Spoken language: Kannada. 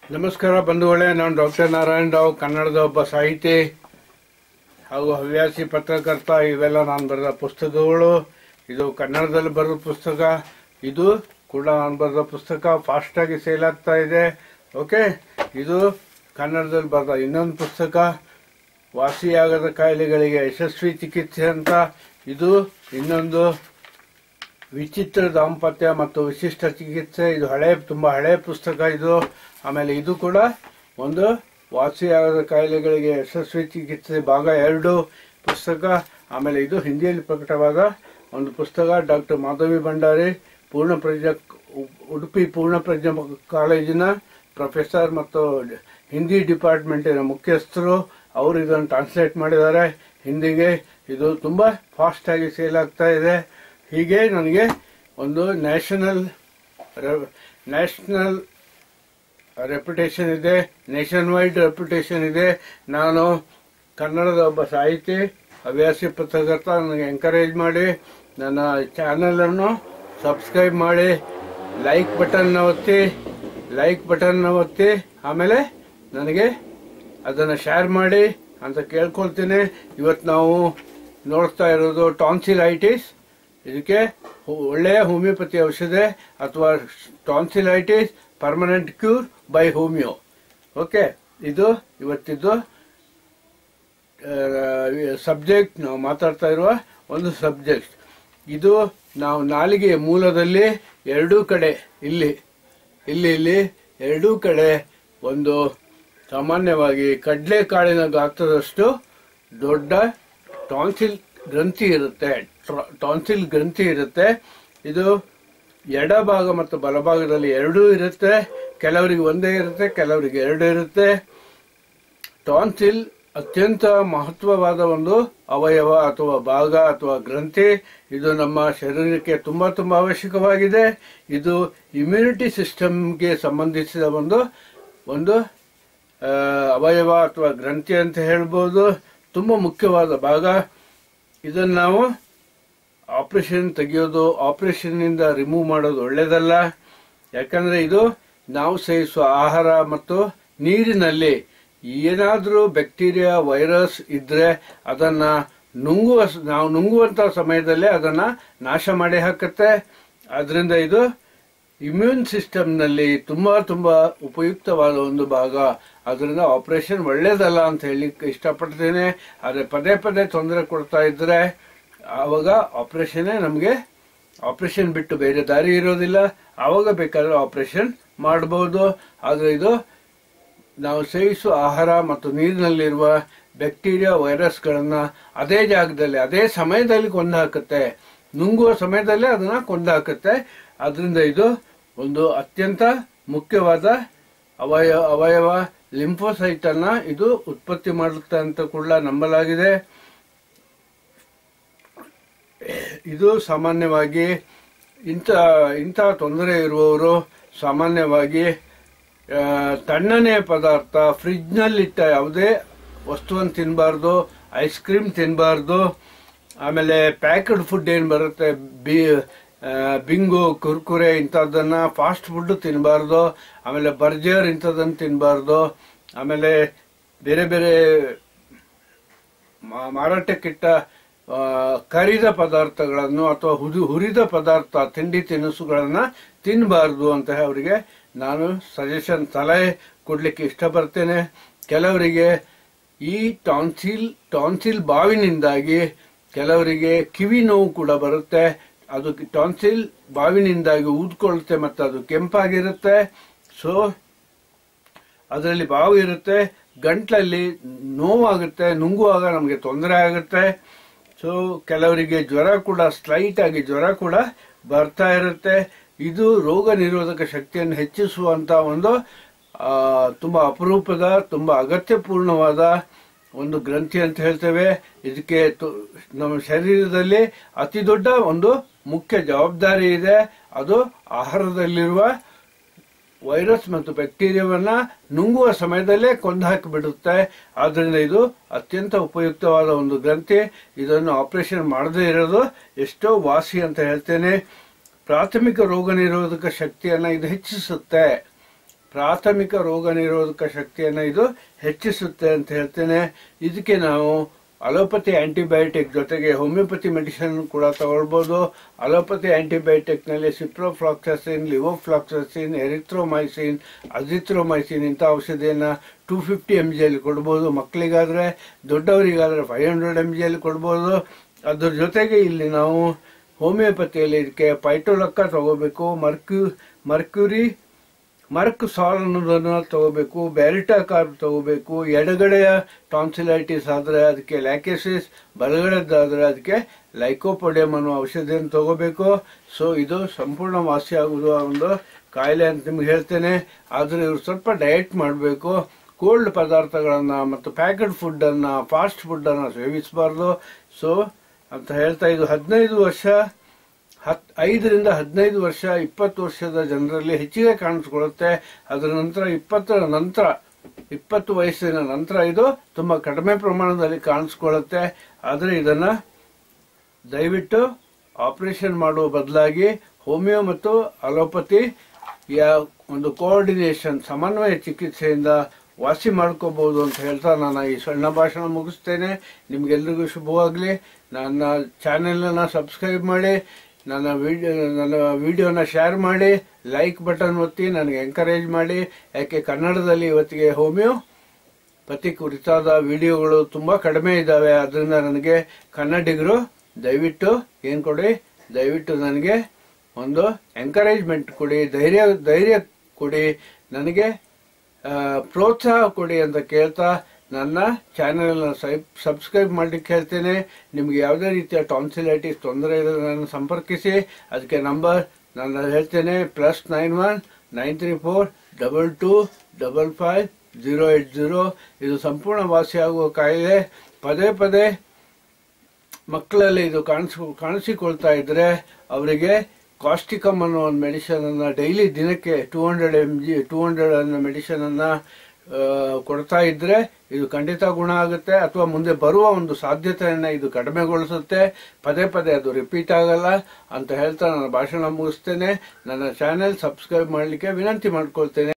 ನಮಸ್ಕಾರ ಬಂಧುಗಳೇ ನಾನು ಡಾಕ್ಟರ್ ನಾರಾಯಣ ರಾವ್ ಕನ್ನಡದ ಒಬ್ಬ ಸಾಹಿತಿ ಹಾಗೂ ಹವ್ಯಾಸಿ ಪತ್ರಕರ್ತ ಇವೆಲ್ಲ ನಾನು ಬರೆದ ಪುಸ್ತಕಗಳು ಇದು ಕನ್ನಡದಲ್ಲಿ ಬರೆದ ಪುಸ್ತಕ ಇದು ಕೂಡ ನಾನು ಬರೆದ ಪುಸ್ತಕ ಫಾಸ್ಟ್ ಆಗಿ ಸೇಲ್ ಆಗ್ತಾ ಇದೆ ಓಕೆ ಇದು ಕನ್ನಡದಲ್ಲಿ ಬರೆದ ಇನ್ನೊಂದು ಪುಸ್ತಕ ವಾಸಿಯಾಗದ ಕಾಯಿಲೆಗಳಿಗೆ ಯಶಸ್ವಿ ಚಿಕಿತ್ಸೆ ಅಂತ ಇದು ಇನ್ನೊಂದು ವಿಚಿತ್ರ ದಾಂಪತ್ಯ ಮತ್ತು ವಿಶಿಷ್ಟ ಚಿಕಿತ್ಸೆ ಇದು ಹಳೆ ತುಂಬಾ ಹಳೆ ಪುಸ್ತಕ ಇದು ಆಮೇಲೆ ಇದು ಕೂಡ ಒಂದು ವಾಸಿಯಾಗದ ಕಾಯಿಲೆಗಳಿಗೆ ಯಶಸ್ವಿ ಚಿಕಿತ್ಸೆ ಭಾಗ ಎರಡು ಪುಸ್ತಕ ಆಮೇಲೆ ಇದು ಹಿಂದಿಯಲ್ಲಿ ಪ್ರಕಟವಾದ ಒಂದು ಪುಸ್ತಕ ಡಾಕ್ಟರ್ ಮಾಧವಿ ಭಂಡಾರಿ ಪೂರ್ಣ ಪ್ರಜ್ಞಾ ಉಡುಪಿ ಪೂರ್ಣ ಪ್ರಜ್ಞಾ ಕಾಲೇಜಿನ ಪ್ರೊಫೆಸರ್ ಮತ್ತು ಹಿಂದಿ ಡಿಪಾರ್ಟ್ಮೆಂಟಿನ ಮುಖ್ಯಸ್ಥರು ಅವರು ಇದನ್ನು ಟ್ರಾನ್ಸ್ಲೇಟ್ ಮಾಡಿದ್ದಾರೆ ಹಿಂದಿಗೆ ಇದು ತುಂಬಾ ಫಾಸ್ಟ್ ಆಗಿ ಸೇಲ್ ಆಗ್ತಾ ಇದೆ ಹೀಗೆ ನನಗೆ ಒಂದು ನ್ಯಾಷನಲ್ ನ್ಯಾಷನಲ್ ರೆಪ್ಯುಟೇಷನ್ ಇದೆ ನೇಷನ್ ವೈಡ್ ರೆಪ್ಯುಟೇಷನ್ ಇದೆ ನಾನು ಕನ್ನಡದ ಒಬ್ಬ ಸಾಹಿತಿ ಹವ್ಯಾಸಿ ಪತ್ರಕರ್ತ ನನಗೆ ಎಂಕರೇಜ್ ಮಾಡಿ ನನ್ನ ಚಾನೆಲ್ ಅನ್ನು ಸಬ್ಸ್ಕ್ರೈಬ್ ಮಾಡಿ ಲೈಕ್ ಬಟನ್ ಒತ್ತಿ ಲೈಕ್ ಬಟನ್ ಒತ್ತಿ ಆಮೇಲೆ ನನಗೆ ಅದನ್ನು ಶೇರ್ ಮಾಡಿ ಅಂತ ಕೇಳ್ಕೊಳ್ತೀನಿ ಇವತ್ತು ನಾವು ನೋಡ್ತಾ ಇರೋದು ಟಾನ್ಸಿಲೈಟಿಸ್ ಇದಕ್ಕೆ ಹೊ- ಒಳ್ಳೆಯ ಹೋಮಿಯೋಪತಿ ಔಷಧಿ ಅಥವಾ tonsillitis permanent cure by homeo okay ಇದು ಇವತ್ತಿದ್ದು ಸಬ್ಜೆಕ್ಟ್ ನಾವು ಮಾತಾಡ್ತಾ ಇರುವ ಒಂದು ಸಬ್ಜೆಕ್ಟ್ ಇದು ನಾವು ನಾಲಿಗೆಯ ಮೂಲದಲ್ಲಿ ಎರಡೂ ಕಡೆ ಇಲ್ಲಿ ಇಲ್ಲಿ ಇಲ್ಲಿ ಎರಡೂ ಕಡೆ ಒಂದು ಸಾಮಾನ್ಯವಾಗಿ ಕಡಲೆಕಾಳಿನ ಗಾತ್ರದಷ್ಟು ದೊಡ್ಡ ಟಾನ್ಸಿಲ್ ಗ್ರಂಥಿ ಇರುತ್ತೆ ಟಾನ್ಸಿಲ್ ಗ್ರಂಥಿ ಇರುತ್ತೆ ಇದು ಎಡಭಾಗ ಮತ್ತು ಬಲಭಾಗದಲ್ಲಿ ಎರಡೂ ಇರುತ್ತೆ ಕೆಲವರಿಗೆ ಒಂದೇ ಇರುತ್ತೆ ಕೆಲವರಿಗೆ ಎರಡು ಇರುತ್ತೆ ಟಾನ್ಸಿಲ್ ಅತ್ಯಂತ ಮಹತ್ವವಾದ ಒಂದು ಅವಯವ ಅಥವಾ ಭಾಗ ಅಥವಾ ಗ್ರಂಥಿ ಇದು ನಮ್ಮ ಶರೀರಕ್ಕೆ ತುಂಬಾ ತುಂಬಾ ಅವಶ್ಯಕವಾಗಿದೆ ಇದು ಇಮ್ಯುನಿಟಿ ಸಿಸ್ಟಮ್ಗೆ ಸಂಬಂಧಿಸಿದ ಒಂದು ಒಂದು ಆ, ಅವಯವ ಅಥವಾ ಗ್ರಂಥಿ ಅಂತ ಹೇಳ್ಬೋದು ತುಂಬಾ ಮುಖ್ಯವಾದ ಭಾಗ ಇದನ್ನು ನಾವು ಆಪರೇಷನ್ ತೆಗೆಯೋದು ಆಪರೇಷನ್ ನಿಂದ ರಿಮೂವ್ ಮಾಡೋದು ಒಳ್ಳೇದಲ್ಲ ಯಾಕಂದ್ರೆ ಇದು ನಾವು ಸೇವಿಸುವ ಆಹಾರ ಮತ್ತು ನೀರಿನಲ್ಲಿ ಏನಾದರೂ ಬ್ಯಾಕ್ಟೀರಿಯಾ ವೈರಸ್ ಇದ್ರೆ ಅದನ್ನ ನುಂಗುವ ನಾವು ನುಂಗುವಂತ ಸಮಯದಲ್ಲೇ ಅದನ್ನ ನಾಶ ಮಾಡಿ ಹಾಕುತ್ತೆ ಅದರಿಂದ ಇದು ಇಮ್ಯೂನ್ ಸಿಸ್ಟಮ್ನಲ್ಲಿ ತುಂಬಾ ತುಂಬಾ ಉಪಯುಕ್ತವಾದ ಒಂದು ಭಾಗ ಅದರಿಂದ ಆಪರೇಷನ್ ಒಳ್ಳೇದಲ್ಲ ಅಂತ ಹೇಳಲಿಕ್ಕೆ ಇಷ್ಟಪಡ್ತೇನೆ ಆದರೆ ಪದೇ ಪದೇ ತೊಂದರೆ ಕೊಡ್ತಾ ಇದ್ರೆ ಆವಾಗ ಆಪರೇಷನ್ನೇ ನಮಗೆ ಆಪರೇಷನ್ ಬಿಟ್ಟು ಬೇರೆ ದಾರಿ ಇರೋದಿಲ್ಲ ಆವಾಗ ಬೇಕಾದ್ರೆ ಆಪರೇಷನ್ ಮಾಡಬಹುದು ಆದರೆ ಇದು ನಾವು ಸೇವಿಸುವ ಆಹಾರ ಮತ್ತು ನೀರಿನಲ್ಲಿರುವ ಬ್ಯಾಕ್ಟೀರಿಯಾ ವೈರಸ್ಗಳನ್ನ ಅದೇ ಜಾಗದಲ್ಲಿ ಅದೇ ಸಮಯದಲ್ಲಿ ಕೊಂದು ಹಾಕುತ್ತೆ ನುಂಗುವ ಸಮಯದಲ್ಲೇ ಅದನ್ನ ಕೊಂದು ಹಾಕುತ್ತೆ ಅದರಿಂದ ಇದು ಒಂದು ಅತ್ಯಂತ ಮುಖ್ಯವಾದ ಅವಯ ಅವಯವ ಲಿಂಫೋಸೈಟ್ ಅನ್ನ ಇದು ಉತ್ಪತ್ತಿ ಮಾಡುತ್ತೆ ಅಂತ ಕೂಡ ನಂಬಲಾಗಿದೆ ಇದು ಸಾಮಾನ್ಯವಾಗಿ ಇಂಥ ಇಂಥ ತೊಂದರೆ ಇರುವವರು ಸಾಮಾನ್ಯವಾಗಿ ಆ, ತಣ್ಣನೆಯ ಪದಾರ್ಥ ಫ್ರಿಜ್ನಲ್ಲಿಟ್ಟ ಯಾವುದೇ ವಸ್ತುವನ್ನು ತಿನ್ನಬಾರ್ದು ಐಸ್ ಕ್ರೀಮ್ ತಿನ್ನಬಾರ್ದು ಆಮೇಲೆ ಪ್ಯಾಕ್ಡ್ ಫುಡ್ ಏನು ಬರುತ್ತೆ ಬಿ ಆ, ಬಿಂಗು ಕುರ್ಕುರೆ ಇಂಥದ್ದನ್ನ ಫಾಸ್ಟ್ ಫುಡ್ ತಿನ್ನಬಾರ್ದು ಆಮೇಲೆ ಬರ್ಜರ್ ಇಂಥದ್ದನ್ನು ತಿನ್ನಬಾರ್ದು ಆಮೇಲೆ ಬೇರೆ ಬೇರೆ ಮಾ- ಮಾರಾಟಕ್ಕಿಟ್ಟ ಆ, ಕರಿದ ಪದಾರ್ಥಗಳನ್ನು ಅಥವಾ ಹುದು ಹುರಿದ ಪದಾರ್ಥ ತಿಂಡಿ ತಿನಿಸುಗಳನ್ನ ತಿನ್ನಬಾರ್ದು ಅಂತ ಅವರಿಗೆ ನಾನು ಸಜೆಷನ್ ಸಲಹೆ ಕೊಡ್ಲಿಕ್ಕೆ ಇಷ್ಟಪಡ್ತೇನೆ ಕೆಲವರಿಗೆ ಈ ಟಾನ್ಸಿಲ್ ಟಾನ್ಸಿಲ್ ಬಾವಿನಿಂದಾಗಿ ಕೆಲವರಿಗೆ ಕಿವಿ ನೋವು ಕೂಡ ಬರುತ್ತೆ ಅದು ಟಾನ್ಸಿಲ್ ಬಾವಿನಿಂದಾಗಿ ಊದ್ಕೊಳ್ಳುತ್ತೆ ಮತ್ತು ಅದು ಕೆಂಪಾಗಿರುತ್ತೆ ಸೊ ಅದರಲ್ಲಿ ಬಾವು ಇರುತ್ತೆ ಗಂಟ್ಲಲ್ಲಿ ನೋವಾಗುತ್ತೆ ನುಂಗುವಾಗ ನಮಗೆ ತೊಂದರೆ ಆಗುತ್ತೆ ಸೊ ಕೆಲವರಿಗೆ ಜ್ವರ ಕೂಡ ಸ್ಲೈಟ್ ಆಗಿ ಜ್ವರ ಕೂಡ ಬರ್ತಾ ಇರುತ್ತೆ ಇದು ರೋಗ ನಿರೋಧಕ ಶಕ್ತಿಯನ್ನು ಹೆಚ್ಚಿಸುವಂತ ಒಂದು ಆ, ತುಂಬಾ ಅಪರೂಪದ ತುಂಬಾ ಅಗತ್ಯಪೂರ್ಣವಾದ ಒಂದು ಗ್ರಂಥಿ ಅಂತ ಹೇಳ್ತೇವೆ ಇದಕ್ಕೆ ತು- ನಮ್ಮ ಶರೀರದಲ್ಲಿ ಅತಿ ದೊಡ್ಡ ಒಂದು ಮುಖ್ಯ ಜವಾಬ್ದಾರಿ ಇದೆ ಅದು ಆಹಾರದಲ್ಲಿರುವ ವೈರಸ್ ಮತ್ತು ಬ್ಯಾಕ್ಟೀರಿಯಾವನ್ನ ನುಂಗುವ ಸಮಯದಲ್ಲೇ ಕೊಂದು ಹಾಕಿಬಿಡುತ್ತೆ ಆದ್ರಿಂದ ಇದು ಅತ್ಯಂತ ಉಪಯುಕ್ತವಾದ ಒಂದು ಗ್ರಂಥಿ ಇದನ್ನು ಆಪರೇಷನ್ ಮಾಡದೇ ಇರೋದು ಎಷ್ಟೋ ವಾಸಿ ಅಂತ ಹೇಳ್ತೇನೆ ಪ್ರಾಥಮಿಕ ರೋಗ ನಿರೋಧಕ ಶಕ್ತಿಯನ್ನ ಇದು ಹೆಚ್ಚಿಸುತ್ತೆ ಪ್ರಾಥಮಿಕ ರೋಗ ನಿರೋಧಕ ಶಕ್ತಿಯನ್ನು ಇದು ಹೆಚ್ಚಿಸುತ್ತೆ ಅಂತ ಹೇಳ್ತೇನೆ ಇದಕ್ಕೆ ನಾವು ಅಲೋಪತಿ ಆಂಟಿಬಯೋಟಿಕ್ ಜೊತೆಗೆ ಹೋಮಿಯೋಪತಿ ಮೆಡಿಸಿನ್ ಕೂಡ ತಗೊಳ್ಬೋದು ಅಲೋಪತಿ ಆಂಟಿಬಯೋಟಿಕ್ ನಲ್ಲಿ ಸಿಪ್ರೋಫ್ಲಾಕ್ಸಸಿನ್ ಲಿವೋಫ್ಲಾಕ್ಸಸಿನ್ ಎರಿಥ್ರೋಮೈಸಿನ್ ಅಜಿಥ್ರೋಮೈಸಿನ್ ಇಂಥ ಔಷಧಿಯನ್ನ ಟೂ ಫಿಫ್ಟಿ ಎಮ್ ಜಿಯಲ್ಲಿ ಕೊಡ್ಬೋದು ಮಕ್ಕಳಿಗಾದ್ರೆ ದೊಡ್ಡವರಿಗಾದ್ರೆ ಫೈವ್ ಹಂಡ್ರೆಡ್ ಎಮ್ ಜಿಯಲ್ಲಿ ಕೊಡ್ಬೋದು ಅದ್ರ ಜೊತೆಗೆ ಇಲ್ಲಿ ನಾವು ಹೋಮಿಯೋಪತಿಯಲ್ಲಿ ಇದಕ್ಕೆ ಪೈಟೋಲಕ್ಕ ತಗೋಬೇಕು ಮರ್ಕ್ಯೂ ಮರ್ಕ್ಯೂರಿ ಮರ್ಕ್ ಸಾಲ್ ಅನ್ನೋದನ್ನ ತಗೋಬೇಕು ಬ್ಯಾರಿಟಾ ಕಾರ್ಬ್ ತಗೋಬೇಕು ಎಡಗಡೆಯ ಟಾನ್ಸಿಲೈಟಿಸ್ ಆದ್ರೆ ಅದಕ್ಕೆ ಲ್ಯಾಕೆಸಿಸ್ ಬಲಗಡೆದಾದ್ರೆ ಅದಕ್ಕೆ ಲೈಕೋಪೊಡಿಯಂ ಅನ್ನೋ ಔಷಧಿಯನ್ನು ತಗೋಬೇಕು ಸೊ ಇದು ಸಂಪೂರ್ಣ ವಾಸಿ ಆಗುವುದು ಒಂದು ಕಾಯಿಲೆ ಅಂತ ನಿಮ್ಗೆ ಹೇಳ್ತೇನೆ ಆದ್ರೆ ಇವ್ರು ಸ್ವಲ್ಪ ಡಯಟ್ ಮಾಡಬೇಕು ಕೋಲ್ಡ್ ಪದಾರ್ಥಗಳನ್ನ ಮತ್ತು ಪ್ಯಾಕೆಟ್ ಫುಡ್ ಅನ್ನ ಫಾಸ್ಟ್ ಫುಡ್ ಅನ್ನ ಸೇವಿಸಬಾರ್ದು ಸೊ ಅಂತ ಹೇಳ್ತಾ ಇದು ಹದಿನೈದು ವರ್ಷ ಹತ್ ಐದರಿಂದ ಹದಿನೈದು ವರ್ಷ ಇಪ್ಪತ್ತು ವರ್ಷದ ಜನರಲ್ಲಿ ಹೆಚ್ಚಿಗೆ ಕಾಣಿಸ್ಕೊಳ್ಳುತ್ತೆ ಅದರ ನಂತರ ಇಪ್ಪತ್ತರ ನಂತರ ಇಪ್ಪತ್ತು ವಯಸ್ಸಿನ ನಂತರ ಇದು ತುಂಬಾ ಕಡಿಮೆ ಪ್ರಮಾಣದಲ್ಲಿ ಕಾಣಿಸ್ಕೊಳ್ಳುತ್ತೆ ಆದರೆ ಇದನ್ನ ದಯವಿಟ್ಟು ಆಪರೇಷನ್ ಮಾಡುವ ಬದಲಾಗಿ ಹೋಮಿಯೋ ಮತ್ತು ಅಲೋಪತಿ ಯಾ ಒಂದು ಕೋಆರ್ಡಿನೇಷನ್ ಸಮನ್ವಯ ಚಿಕಿತ್ಸೆಯಿಂದ ವಾಸಿ ಮಾಡ್ಕೋಬಹುದು ಅಂತ ಹೇಳ್ತಾ ನಾನು ಈ ಸಣ್ಣ ಭಾಷಣ ಮುಗಿಸ್ತೇನೆ ನಿಮ್ಗೆಲ್ರಿಗೂ ಶುಭವಾಗಲಿ ನನ್ನ ಚಾನೆಲ್ನ ಸಬ್ಸ್ಕ್ರೈಬ್ ಮಾಡಿ ನನ್ನ ವಿಡಿಯೋ ನನ್ನ ವಿಡಿಯೋನ ಶೇರ್ ಮಾಡಿ ಲೈಕ್ ಬಟನ್ ಒತ್ತಿ ನನಗೆ ಎಂಕರೇಜ್ ಮಾಡಿ ಯಾಕೆ ಕನ್ನಡದಲ್ಲಿ ಇವತ್ತಿಗೆ ಹೋಮಿಯೋ ಪತಿ ಕುರಿತಾದ ವಿಡಿಯೋಗಳು ತುಂಬಾ ಕಡಿಮೆ ಇದ್ದಾವೆ ಅದರಿಂದ ನನಗೆ ಕನ್ನಡಿಗರು ದಯವಿಟ್ಟು ಏನ್ ಕೊಡಿ ದಯವಿಟ್ಟು ನನಗೆ ಒಂದು ಎಂಕರೇಜ್ಮೆಂಟ್ ಕೊಡಿ ಧೈರ್ಯ ಧೈರ್ಯ ಕೊಡಿ ನನಗೆ ಆ, ಪ್ರೋತ್ಸಾಹ ಕೊಡಿ ಅಂತ ಕೇಳ್ತಾ ನನ್ನ ಚಾನೆಲ್ನ ಸಬ್ಸ್ಕ್ರೈಬ್ ಮಾಡ್ಲಿಕ್ಕೆ ಹೇಳ್ತೇನೆ ನಿಮ್ಗೆ ಯಾವುದೇ ರೀತಿಯ ಟಾನ್ಸಿಲೈಟಿಸ್ ತೊಂದರೆ ಇದ್ರೆ ನನ್ನ ಸಂಪರ್ಕಿಸಿ ಅದಕ್ಕೆ ನಂಬರ್ ನಾನು ಹೇಳ್ತೇನೆ plus nine one nine three four double two double five zero eight zero ಇದು ಸಂಪೂರ್ಣ ವಾಸಿಯಾಗುವ ಕಾಯಿಲೆ ಪದೇ ಪದೇ ಮಕ್ಕಳಲ್ಲಿ ಇದು ಕಾಣಿಸ್ ಕಾಣಿಸಿಕೊಳ್ತಾ ಇದ್ರೆ ಅವರಿಗೆ ಕಾಸ್ಟಿಕಮ್ ಅನ್ನೋ ಒಂದು ಮೆಡಿಸಿನ್ ಅನ್ನ ಡೈಲಿ ದಿನಕ್ಕೆ two hundred M G two hundred ಅನ್ನೋ ಮೆಡಿಸಿನ್ ಅನ್ನ ಆ, ಕೊಡ್ತಾ ಇದ್ರೆ ಇದು ಖಂಡಿತ ಗುಣ ಆಗುತ್ತೆ ಅಥವಾ ಮುಂದೆ ಬರುವ ಒಂದು ಸಾಧ್ಯತೆಯನ್ನ ಇದು ಕಡಿಮೆಗೊಳಿಸುತ್ತೆ ಪದೇ ಪದೇ ಅದು ರಿಪೀಟ್ ಆಗಲ್ಲ ಅಂತ ಹೇಳ್ತಾ ನನ್ನ ಭಾಷಣ ಮುಗಿಸ್ತೇನೆ ನನ್ನ ಚಾನೆಲ್ ಸಬ್ಸ್ಕ್ರೈಬ್ ಮಾಡಲಿಕ್ಕೆ ವಿನಂತಿ ಮಾಡ್ಕೊಳ್ತೇನೆ